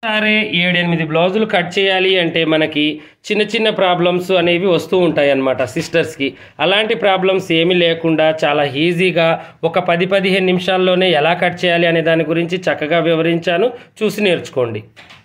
సరే ఏడెనిమిది బ్లౌజులు కట్ చేయాలి అంటే మనకి చిన్న చిన్న ప్రాబ్లమ్స్ అనేవి వస్తూ ఉంటాయి అన్నమాట సిస్టర్స్కి అలాంటి ప్రాబ్లమ్స్ ఏమీ లేకుండా చాలా ఈజీగా ఒక పది పదిహేను నిమిషాల్లోనే ఎలా కట్ చేయాలి అనే దాని గురించి చక్కగా వివరించాను చూసి నేర్చుకోండి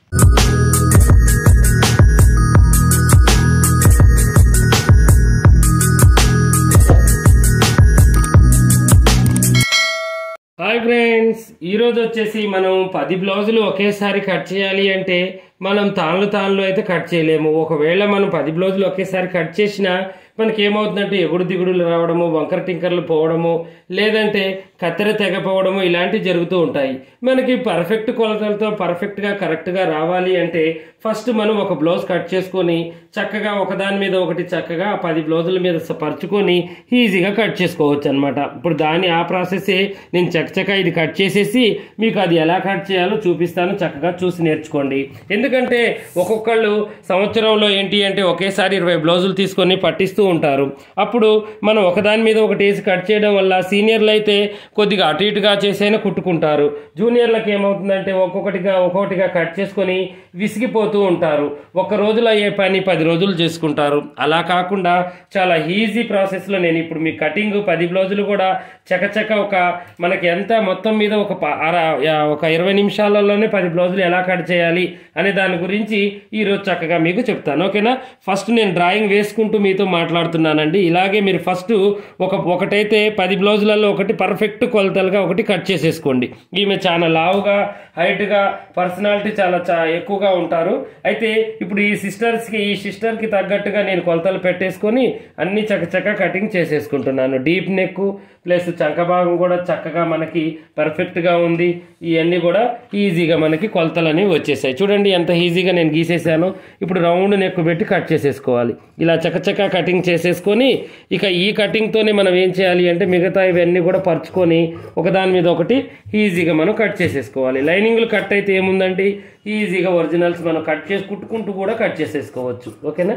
హాయ్ ఫ్రెండ్స్ ఈరోజు వచ్చేసి మనం పది బ్లౌజులు ఒకేసారి కట్ చేయాలి అంటే మనం తాళ్ళు తాళ్ళు అయితే కట్ చేయలేము ఒకవేళ మనం పది బ్లౌజులు ఒకేసారి కట్ చేసినా మనకి ఏమవుతుందంటే ఎగుడు దిగుడులు రావడము వంకర టింకర్లు పోవడము లేదంటే కత్తెర తెగపోవడము ఇలాంటివి జరుగుతూ ఉంటాయి మనకి పర్ఫెక్ట్ కొలతలతో పర్ఫెక్ట్గా కరెక్ట్గా రావాలి అంటే ఫస్ట్ మనం ఒక బ్లౌజ్ కట్ చేసుకొని చక్కగా ఒకదాని మీద ఒకటి చక్కగా ఆ పది బ్లౌజుల మీద స- పరుచుకొని ఈజీగా కట్ చేసుకోవచ్చు అనమాట ఇప్పుడు దాని ఆ ప్రాసెసే నేను చక్కచక్క ఇది కట్ చేసేసి మీకు అది ఎలా కట్ చేయాలో చూపిస్తాను చక్కగా చూసి నేర్చుకోండి ఎందుకంటే ఒక్కొక్కళ్ళు సంవత్సరంలో ఏంటి అంటే ఒకేసారి ఇరవై బ్లౌజులు తీసుకొని పట్టిస్తూ ఉంటారు అప్పుడు మనం ఒకదాని మీద ఒకటి వేసి కట్ చేయడం వల్ల సీనియర్లు అయితే కొద్దిగా అటు ఇటుగా చేసైనా కుట్టుకుంటారు జూనియర్లకు ఏమవుతుందంటే ఒక్కొక్కటిగా ఒక్కొక్కటిగా కట్ చేసుకొని విసిగిపోతూ ఉంటారు ఒక రోజులో అయ్యే పని పది రోజులు చేసుకుంటారు అలా కాకుండా చాలా ఈజీ ప్రాసెస్లో నేను ఇప్పుడు మీ కటింగ్ పది బ్లౌజులు కూడా చకచక ఒక మనకి ఎంత మొత్తం మీద ఒక ప- అర యా- ఒక ఇరవై నిమిషాలలోనే పది బ్లౌజులు ఎలా కట్ చేయాలి అనే దాని గురించి ఈరోజు చక్కగా మీకు చెప్తాను ఓకేనా ఫస్ట్ నేను డ్రాయింగ్ వేసుకుంటూ మీతో మాట్లాడుతున్నానండి ఇలాగే మీరు ఫస్ట్ ఒక ఒకటైతే పది బ్లౌజులలో ఒకటి పర్ఫెక్ట్ కొలతలుగా ఒకటి కట్ చేసేసుకోండి ఈమె చాలా లావుగా హైట్గా పర్సనాలిటీ చాలా చా ఎక్కువగా ఉంటారు అయితే ఇప్పుడు ఈ సిస్టర్స్కి ఈ సిస్టర్కి తగ్గట్టుగా నేను కొలతలు పెట్టేసుకొని అన్ని చక్కచక్క కటింగ్ చేసేసుకుంటున్నాను డీప్ నెక్ ప్లస్ చంక భాగం కూడా చక్కగా మనకి పర్ఫెక్ట్గా ఉంది ఇవన్నీ కూడా ఈజీగా మనకి కొలతలు అనేవి వచ్చేసాయి చూడండి ఎంత ఈజీగా నేను గీసేసాను ఇప్పుడు రౌండ్ నెక్ పెట్టి కట్ చేసేసుకోవాలి ఇలా చకచక కటింగ్ చేసేసుకొని ఇక ఈ కటింగ్తోనే మనం ఏం చేయాలి అంటే మిగతా ఇవన్నీ కూడా పరుచుకొని ఒకదాని మీద ఒకటి ఈజీగా మనం కట్ చేసేసుకోవాలి లైనింగ్లు కట్ అయితే ఏముందండి ఈజీగా ఒరిజినల్స్ మనం కట్ చేసి కుట్టుకుంటూ కూడా కట్ చేసేసుకోవచ్చు ఓకేనా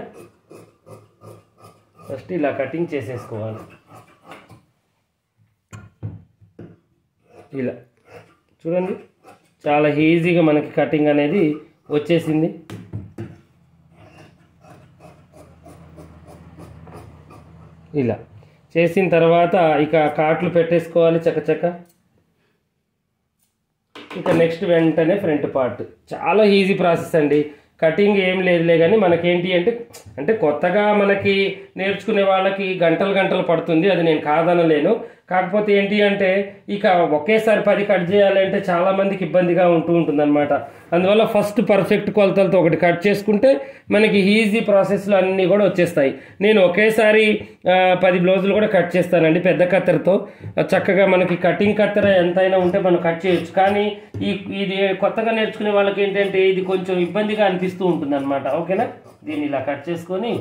ఫస్ట్ ఇలా కటింగ్ చేసేసుకోవాలి ఇలా చూడండి చాలా ఈజీగా మనకి కటింగ్ అనేది వచ్చేసింది ఇలా చేసిన తర్వాత ఇక కాట్లు పెట్టేసుకోవాలి చకచక ఇక నెక్స్ట్ వెంటనే ఫ్రంట్ పార్ట్ చాలా ఈజీ ప్రాసెస్ అండి కటింగ్ ఏం లేదులే కానీ మనకేంటి అంటే అంటే కొత్తగా మనకి నేర్చుకునే వాళ్ళకి గంటలు గంటలు పడుతుంది అది నేను కాదనలేను కాకపోతే ఏంటి అంటే ఇక ఒకేసారి పది కట్ చేయాలంటే చాలా మందికి ఇబ్బందిగా ఉంటూ ఉంటుందన్నమాట అందువల్ల ఫస్ట్ పర్ఫెక్ట్ కొలతలతో ఒకటి కట్ చేసుకుంటే మనకి ఈజీ ప్రాసెస్లో అన్నీ కూడా వచ్చేస్తాయి నేను ఒకేసారి ఆ, పది బ్లౌజులు కూడా కట్ చేస్తానండి పెద్ద కత్తెరతో ఆ, చక్కగా మనకి కటింగ్ కత్తెర ఎంతైనా ఉంటే మనం కట్ చేయొచ్చు కానీ ఈ ఇది కొత్తగా నేర్చుకునే వాళ్ళకి ఏంటంటే ఇది కొంచెం ఇబ్బందిగా అనిపిస్తూ ఉంటుంది అనమాట ఓకేనా దీన్ని ఇలా కట్ చేసుకొని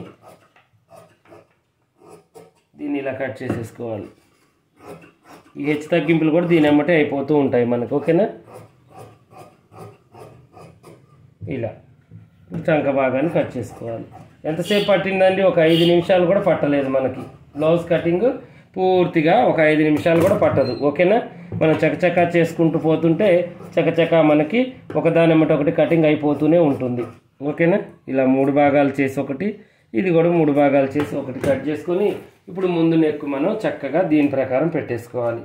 దీన్ని ఇలా కట్ చేసేసుకోవాలి ఈ హెచ్చు తగ్గింపులు కూడా దీని ఎమ్మటే అయిపోతూ ఉంటాయి మనకు ఓకేనా ఇలా చంక భాగాన్ని కట్ చేసుకోవాలి ఎంతసేపు పట్టిందండి ఒక ఐదు నిమిషాలు కూడా పట్టలేదు మనకి బ్లౌజ్ కటింగ్ పూర్తిగా ఒక ఐదు నిమిషాలు కూడా పట్టదు ఓకేనా మనం చకచకా చేసుకుంటూ పోతుంటే చకచకా మనకి ఒకదాని ఎమ్మట ఒకటి కటింగ్ అయిపోతూనే ఉంటుంది ఓకేనా ఇలా మూడు భాగాలు చేసి ఒకటి ఇది కూడా మూడు భాగాలు చేసి ఒకటి కట్ చేసుకొని ఇప్పుడు ముందు నెక్కు మనం చక్కగా దీని ప్రకారం పెట్టేసుకోవాలి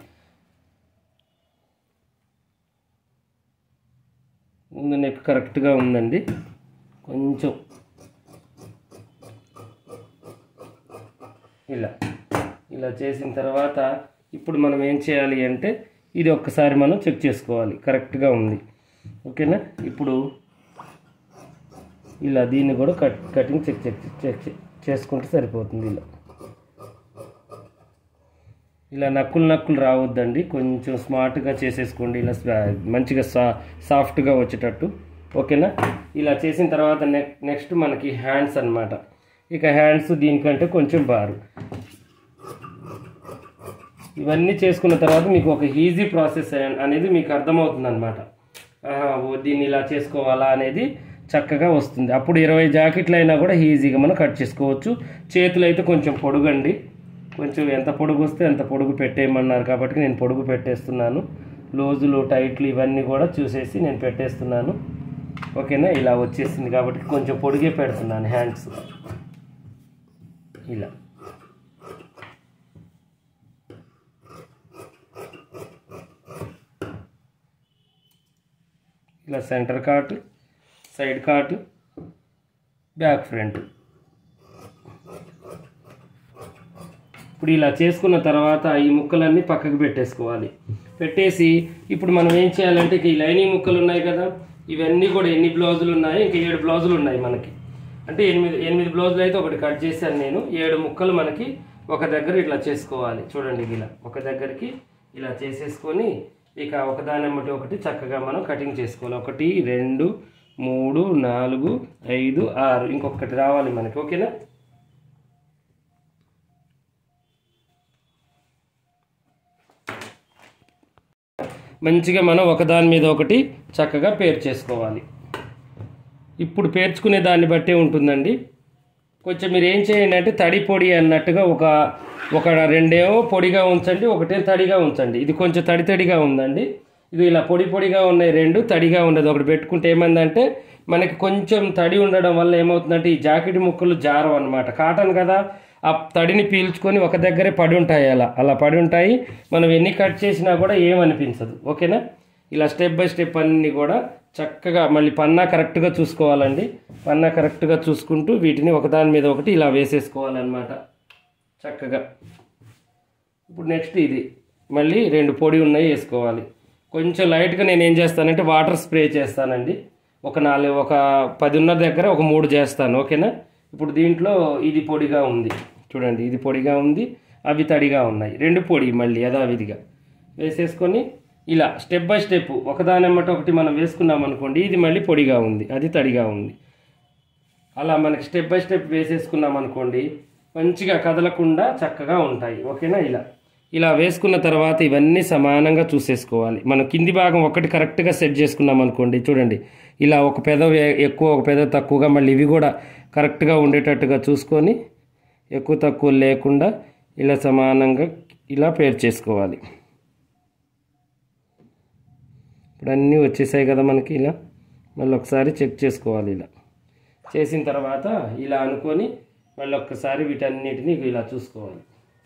ముందు నెక్ కరెక్ట్గా ఉందండి కొంచెం ఇలా ఇలా చేసిన తర్వాత ఇప్పుడు మనం ఏం చేయాలి అంటే ఇది ఒక్కసారి మనం చెక్ చేసుకోవాలి కరెక్ట్గా ఉంది ఓకేనా ఇప్పుడు ఇలా దీన్ని కూడా cut cutting check check check check చేసుకుంటే సరిపోతుంది ఇలా ఇలా నక్కులు నక్కులు రావద్దండి కొంచెం స్మార్ట్గా చేసేసుకోండి ఇలా స్వా- మంచిగా సా సాఫ్ట్గా వచ్చేటట్టు ఓకేనా ఇలా చేసిన తర్వాత నెక్ నెక్స్ట్ మనకి హ్యాండ్స్ అన్నమాట ఇక హ్యాండ్స్ దీనికంటే కొంచెం బారు ఇవన్నీ చేసుకున్న తర్వాత మీకు ఒక ఈజీ ప్రాసెస్ అనేది మీకు అర్థమవుతుంది అనమాట దీన్ని ఇలా చేసుకోవాలా అనేది చక్కగా వస్తుంది అప్పుడు ఇరవై జాకెట్లు అయినా కూడా ఈజీగా మనం కట్ చేసుకోవచ్చు చేతులు అయితే కొంచెం పొడుగండి కొంచెం ఎంత పొడుగు వస్తే అంత పొడుగు పెట్టేయమన్నారు కాబట్టి నేను పొడుగు పెట్టేస్తున్నాను లోజులు టైట్లు ఇవన్నీ కూడా చూసేసి నేను పెట్టేస్తున్నాను ఓకేనా ఇలా వచ్చేసింది కాబట్టి కొంచెం పొడిగే పెడుతున్నాను హ్యాండ్స్ ఇలా ఇలా centre cut side cut back front ఇప్పుడు ఇలా చేసుకున్న తర్వాత ఈ ముక్కలన్నీ పక్కకు పెట్టేసుకోవాలి పెట్టేసి ఇప్పుడు మనం ఏం చేయాలంటే ఇక ఈ లైనింగ్ ముక్కలు ఉన్నాయి కదా ఇవన్నీ కూడా ఎన్ని బ్లౌజులు ఉన్నాయి ఇంకా ఏడు బ్లౌజులు ఉన్నాయి మనకి అంటే ఎనిమిది ఎనిమిది బ్లౌజులు అయితే ఒకటి కట్ చేశాను నేను ఏడు ముక్కలు మనకి ఒక దగ్గర ఇట్లా చేసుకోవాలి చూడండి ఇలా ఒక దగ్గరికి ఇలా చేసేసుకొని ఇక ఒకదాని వెంబటి ఒకటి చక్కగా మనం కటింగ్ చేసుకోవాలి ఒకటి రెండు మూడు నాలుగు ఐదు ఆరు ఇంకొకటి రావాలి మనకి ఓకేనా మంచిగా మనం ఒకదాని మీద ఒకటి చక్కగా పేరు చేసుకోవాలి ఇప్పుడు పేర్చుకునే దాన్ని బట్టే ఉంటుందండి కొంచెం మీరు ఏం చేయండి అంటే తడి పొడి అన్నట్టుగా ఒక ఒక రెండేమో పొడిగా ఉంచండి ఒకటే తడిగా ఉంచండి ఇది కొంచెం తడి తడిగా ఉందండి ఇది ఇలా పొడి పొడిగా ఉన్నాయి రెండు తడిగా ఉండదు ఒకటి పెట్టుకుంటే ఏమైందంటే మనకి కొంచెం తడి ఉండడం వల్ల ఏమవుతుందంటే ఈ జాకెట్ ముక్కలు జారం అనమాట కాటన్ కదా ఆ తడిని పీల్చుకొని ఒక దగ్గరే పడి ఉంటాయి అలా అలా పడి ఉంటాయి మనం ఎన్ని కట్ చేసినా కూడా ఏమనిపించదు ఓకేనా ఇలా స్టెప్ బై స్టెప్ అన్నీ కూడా చక్కగా మళ్ళీ పన్నా కరెక్ట్గా చూసుకోవాలండి పన్నా కరెక్ట్గా చూసుకుంటూ వీటిని ఒకదాని మీద ఒకటి ఇలా వేసేసుకోవాలన్నమాట చక్కగా ఇప్పుడు నెక్స్ట్ ఇది మళ్ళీ రెండు పొడి ఉన్నాయి వేసుకోవాలి కొంచెం లైట్గా నేను ఏం చేస్తానంటే వాటర్ స్ప్రే చేస్తానండి ఒక నాలుగు ఒక పదిన్నర దగ్గర ఒక మూడు చేస్తాను ఓకేనా ఇప్పుడు దీంట్లో ఇది పొడిగా ఉంది చూడండి ఇది పొడిగా ఉంది అవి తడిగా ఉన్నాయి రెండు పొడి మళ్ళీ యథావిధిగా వేసేసుకొని ఇలా స్టెప్ బై స్టెప్ ఒకదానమ్మట ఒకటి మనం వేసుకున్నాం అనుకోండి ఇది మళ్ళీ పొడిగా ఉంది అది తడిగా ఉంది అలా మనకి స్టెప్ బై స్టెప్ వేసేసుకున్నాం అనుకోండి మంచిగా కదలకుండా చక్కగా ఉంటాయి ఓకేనా ఇలా ఇలా వేసుకున్న తర్వాత ఇవన్నీ సమానంగా చూసేసుకోవాలి మనం కింది భాగం ఒకటి కరెక్ట్గా సెట్ చేసుకున్నాం అనుకోండి చూడండి ఇలా ఒక పెదవి ఎక్కువ ఒక పెదవి తక్కువగా మళ్ళీ ఇవి కూడా కరెక్ట్గా ఉండేటట్టుగా చూసుకొని ఎక్కువ తక్కువ లేకుండా ఇలా సమానంగా ఇలా పేర్ చేసుకోవాలి ఇప్పుడు అన్నీ వచ్చేసాయి కదా మనకి ఇలా మళ్ళీ ఒకసారి చెక్ చేసుకోవాలి ఇలా చేసిన తర్వాత ఇలా అనుకొని మళ్ళీ ఒక్కసారి వీటన్నిటిని ఇలా చూసుకోవాలి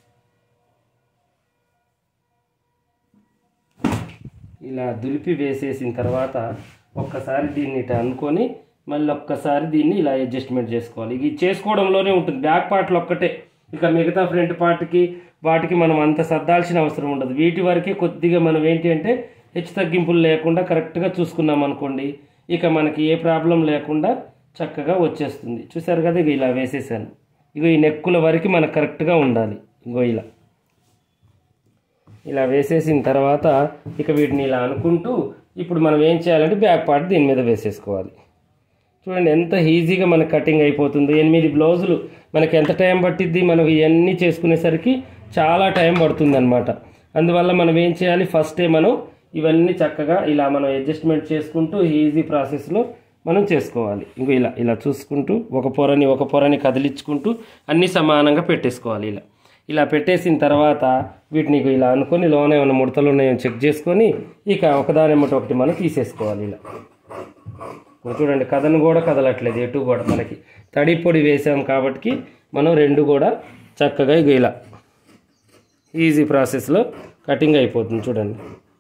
ఇలా దులిపి వేసేసిన తర్వాత ఒక్కసారి దీన్ని ఇట్లా అనుకొని మళ్ళీ ఒక్కసారి దీన్ని ఇలా అడ్జస్ట్మెంట్ చేసుకోవాలి ఇది చేసుకోవడంలోనే ఉంటుంది బ్యాక్ పార్ట్లో ఒక్కటే ఇక మిగతా ఫ్రంట్ పార్ట్కి వాటికి మనం అంత సర్దాల్సిన అవసరం ఉండదు వీటి వరకే కొద్దిగా మనం ఏంటి అంటే హెచ్చు తగ్గింపులు లేకుండా కరెక్ట్గా చూసుకున్నాం అనుకోండి ఇక మనకి ఏ ప్రాబ్లం లేకుండా చక్కగా వచ్చేస్తుంది చూసారు కదా ఇక ఇలా వేసేసాను ఇగో ఈ నెక్కుల వరకు మనకు కరెక్ట్గా ఉండాలి ఇగో ఇలా ఇలా వేసేసిన తర్వాత ఇక వీటిని ఇలా అనుకుంటూ ఇప్పుడు మనం ఏం చేయాలంటే బ్యాక్ పార్ట్ దీని మీద వేసేసుకోవాలి చూడండి ఎంత ఈజీగా మనకు కటింగ్ అయిపోతుంది ఎనిమిది బ్లౌజులు మనకి ఎంత టైం పట్టిద్ది మనం ఇవన్నీ చేసుకునేసరికి చాలా టైం పడుతుంది అనమాట అందువల్ల మనం ఏం చేయాలి ఫస్టే మనం ఇవన్నీ చక్కగా ఇలా మనం అడ్జస్ట్మెంట్ చేసుకుంటూ ఈజీ ప్రాసెస్లో మనం చేసుకోవాలి ఇంకో ఇలా ఇలా చూసుకుంటూ ఒక పొరని ఒక పొరని కదిలించుకుంటూ అన్నీ సమానంగా పెట్టేసుకోవాలి ఇలా ఇలా పెట్టేసిన తర్వాత వీటిని ఇగో ఇలా అనుకొని లోన ఏమైనా ముడతలు ఉన్నాయో చెక్ చేసుకొని ఇక ఒకదాని ఎమ్మటి ఒకటి మనం తీసేసుకోవాలి ఇలా ఇప్పుడు చూడండి కథను కూడా కదలట్లేదు ఎటు కూడా మనకి తడి పొడి వేసాం కాబట్టి మనం రెండు కూడా చక్కగా ఇగో ఇలా ఈజీ ప్రాసెస్లో కటింగ్ అయిపోతుంది చూడండి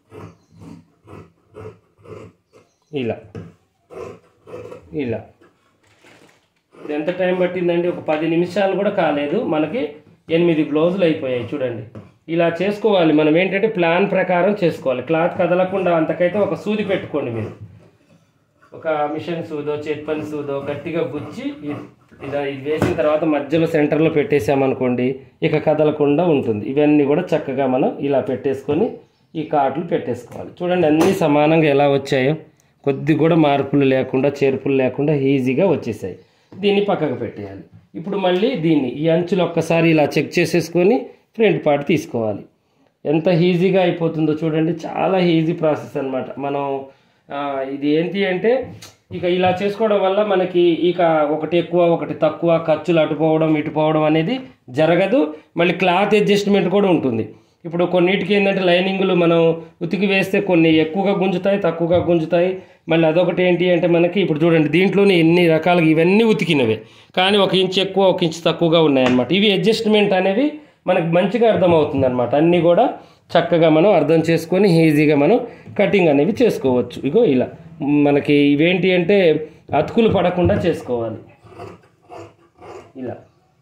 ఇలా ఇలా ఇది ఎంత టైం పట్టిందండి ఒక పది నిమిషాలు కూడా కాలేదు మనకి ఎనిమిది బ్లౌజులు అయిపోయాయి చూడండి ఇలా చేసుకోవాలి మనం ఏంటంటే ప్లాన్ ప్రకారం చేసుకోవాలి క్లాత్ కదలకుండా అంతకైతే ఒక సూది పెట్టుకోండి మీరు ఒక మిషన్ సూదో చేతి పని సూదో గట్టిగా గుచ్చి ఇ- ఇలా ఇది వేసిన తర్వాత మధ్యలో సెంటర్లో పెట్టేసామనుకోండి ఇక కదలకుండా ఉంటుంది ఇవన్నీ కూడా చక్కగా మనం ఇలా పెట్టేసుకొని ఈ కాట్లు పెట్టేసుకోవాలి చూడండి అన్నీ సమానంగా ఎలా వచ్చాయో కొద్ది కూడా మార్పులు లేకుండా చేర్పులు లేకుండా ఈజీగా వచ్చేసాయి దీన్ని పక్కకు పెట్టేయాలి ఇప్పుడు మళ్ళీ దీన్ని ఈ అంచులు ఒక్కసారి ఇలా చెక్ చేసేసుకొని ఫ్రంట్ పార్ట్ తీసుకోవాలి ఎంత ఈజీగా అయిపోతుందో చూడండి చాలా ఈజీ ప్రాసెస్ అన్నమాట మనం ఆ, ఇది ఏంటి అంటే ఇక ఇలా చేసుకోవడం వల్ల మనకి ఇక ఒకటి ఎక్కువ ఒకటి తక్కువ ఖర్చులు అటుపోవడం ఇటుపోవడం అనేది జరగదు మళ్ళీ క్లాత్ అడ్జస్ట్మెంట్ కూడా ఉంటుంది ఇప్పుడు కొన్నిటికి ఏంటంటే లైనింగ్లు మనం ఉతికి వేస్తే కొన్ని ఎక్కువగా గుంజుతాయి తక్కువగా గుంజుతాయి మళ్ళీ అదొకటి ఏంటి అంటే మనకి ఇప్పుడు చూడండి దీంట్లోనే ఎన్ని రకాలుగా ఇవన్నీ ఉతికినవే కానీ ఒక ఇంచు ఎక్కువ ఒక ఇంచు తక్కువగా ఉన్నాయన్నమాట ఇవి అడ్జస్ట్మెంట్ అనేవి మనకి మంచిగా అర్థమవుతుంది అనమాట అన్నీ కూడా చక్కగా మనం అర్థం చేసుకొని ఈజీగా మనం కటింగ్ అనేవి చేసుకోవచ్చు ఇగో ఇలా మనకి ఇవేంటి అంటే అతుకులు పడకుండా చేసుకోవాలి ఇలా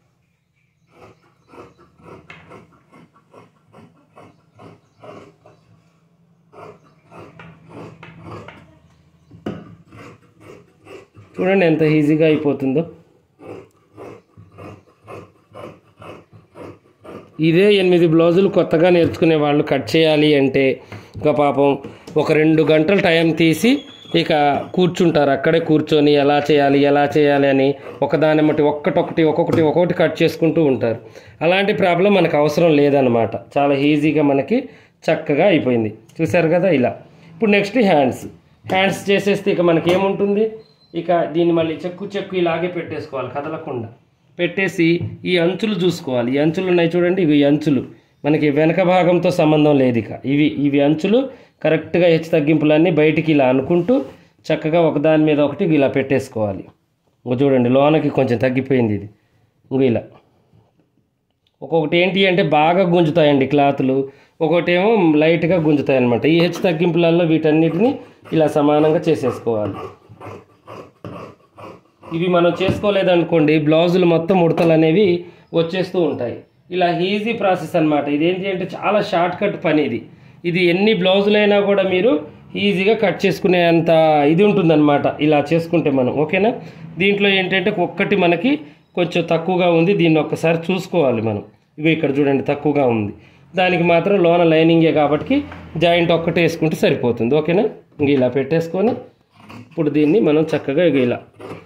చూడండి ఎంత ఈజీగా అయిపోతుందో ఇదే ఎనిమిది బ్లౌజులు కొత్తగా నేర్చుకునే వాళ్ళు కట్ చేయాలి అంటే ఇంకా పాపం ఒక రెండు గంటలు టైం తీసి ఇక కూర్చుంటారు అక్కడే కూర్చొని ఎలా చేయాలి ఎలా చేయాలి అని ఒకదాని మట్టి ఒక్కటొక్కటి ఒక్కొక్కటి ఒక్కొక్కటి కట్ చేసుకుంటూ ఉంటారు అలాంటి ప్రాబ్లం మనకు అవసరం లేదనమాట చాలా ఈజీగా మనకి చక్కగా అయిపోయింది చూసారు కదా ఇలా ఇప్పుడు నెక్స్ట్ హ్యాండ్స్ హ్యాండ్స్ చేసేస్తే ఇక మనకి ఏముంటుంది ఇక దీన్ని మళ్ళీ చెక్కు చెక్కు ఇలాగే పెట్టేసుకోవాలి కదలకుండా పెట్టేసి ఈ అంచులు చూసుకోవాలి ఈ అంచులు ఉన్నాయి చూడండి ఇవి అంచులు మనకి వెనక భాగంతో సంబంధం లేదు ఇక ఇవి ఇవి అంచులు కరెక్ట్గా హెచ్చు తగ్గింపులన్నీ బయటికి ఇలా అనుకుంటూ చక్కగా ఒకదాని మీద ఒకటి ఇలా పెట్టేసుకోవాలి ఇంకో చూడండి లోనకి కొంచెం తగ్గిపోయింది ఇది ఇంకో ఇలా ఒక్కొక్కటి ఏంటి అంటే బాగా గుంజుతాయండి క్లాతులు ఒకటేమో లైట్గా గుంజుతాయి అనమాట ఈ హెచ్చు తగ్గింపులలో వీటన్నిటిని ఇలా సమానంగా చేసేసుకోవాలి ఇవి మనం చేసుకోలేదనుకోండి బ్లౌజులు మొత్తం ఉడతలు అనేవి వచ్చేస్తూ ఉంటాయి ఇలా ఈజీ ప్రాసెస్ అనమాట ఇది ఏంటి అంటే చాలా షార్ట్ కట్ పని ఇది ఇది ఎన్ని బ్లౌజులైనా కూడా మీరు ఈజీగా కట్ చేసుకునే అంత ఇది ఉంటుందన్నమాట ఇలా చేసుకుంటే మనం ఓకేనా దీంట్లో ఏంటంటే ఒక్కటి మనకి కొంచెం తక్కువగా ఉంది దీన్ని ఒక్కసారి చూసుకోవాలి మనం ఇగో ఇక్కడ చూడండి తక్కువగా ఉంది దానికి మాత్రం లోన లైనింగే కాబట్టి జాయింట్ ఒక్కటే వేసుకుంటే సరిపోతుంది ఓకేనా ఇంక ఇలా పెట్టేసుకొని ఇప్పుడు దీన్ని మనం చక్కగా ఇగ ఇలా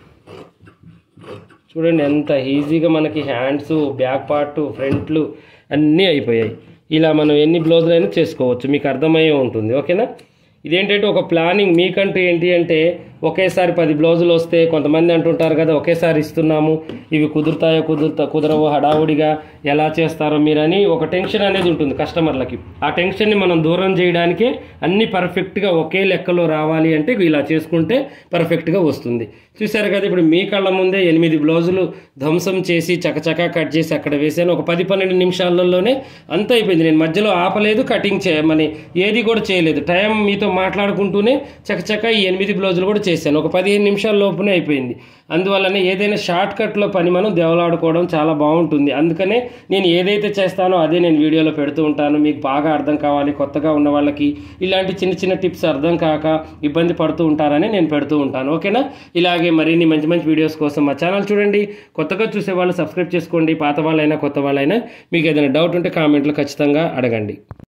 చూడండి ఎంత ఈజీగా మనకి హ్యాండ్స్ బ్యాక్ పార్ట్ ఫ్రంట్లు అన్నీ అయిపోయాయి ఇలా మనం ఎన్ని బ్లౌజులు అయినా చేసుకోవచ్చు మీకు అర్థమయ్యే ఉంటుంది ఓకేనా ఇదేంటంటే ఒక ప్లానింగ్ మీకంటూ ఏంటి అంటే ఒకేసారి పది బ్లౌజులు వస్తే కొంతమంది అంటుంటారు కదా ఒకేసారి ఇస్తున్నాము ఇవి కుదురుతాయో కుదురుతా కుదరవో హడావుడిగా ఎలా చేస్తారో మీరని ఒక టెన్షన్ అనేది ఉంటుంది కస్టమర్లకి ఆ టెన్షన్ని మనం దూరం చేయడానికే అన్ని పర్ఫెక్ట్గా ఒకే లెక్కలో రావాలి అంటే ఇలా చేసుకుంటే పర్ఫెక్ట్గా వస్తుంది చూసారు కదా ఇప్పుడు మీ కళ్ళ ముందే ఎనిమిది బ్లౌజులు ధ్వంసం చేసి చకచకా కట్ చేసి అక్కడ వేసాను ఒక పది పన్నెండు నిమిషాలలోనే అంత అయిపోయింది నేను మధ్యలో ఆపలేదు కటింగ్ చేయమని ఏది కూడా చేయలేదు టైం మీతో మాట్లాడుకుంటూనే చకచకా ఈ ఎనిమిది బ్లౌజులు కూడా చేశాను ఒక పదిహేను నిమిషాల లోపునే అయిపోయింది అందువల్లనే ఏదైనా షార్ట్ కట్లో పని మనం దేవలాడుకోవడం చాలా బాగుంటుంది అందుకనే నేను ఏదైతే చేస్తానో అదే నేను వీడియోలో పెడుతూ ఉంటాను మీకు బాగా అర్థం కావాలి కొత్తగా ఉన్న వాళ్ళకి ఇలాంటి చిన్న చిన్న టిప్స్ అర్థం కాక ఇబ్బంది పడుతూ ఉంటారని నేను పెడుతూ ఉంటాను ఓకేనా ఇలాగే మరిన్ని మంచి మంచి వీడియోస్ కోసం మా ఛానల్ చూడండి కొత్తగా చూసే వాళ్ళు సబ్స్క్రైబ్ చేసుకోండి పాత వాళ్ళైనా కొత్త వాళ్ళైనా మీకు ఏదైనా డౌట్ ఉంటే కామెంట్లో ఖచ్చితంగా అడగండి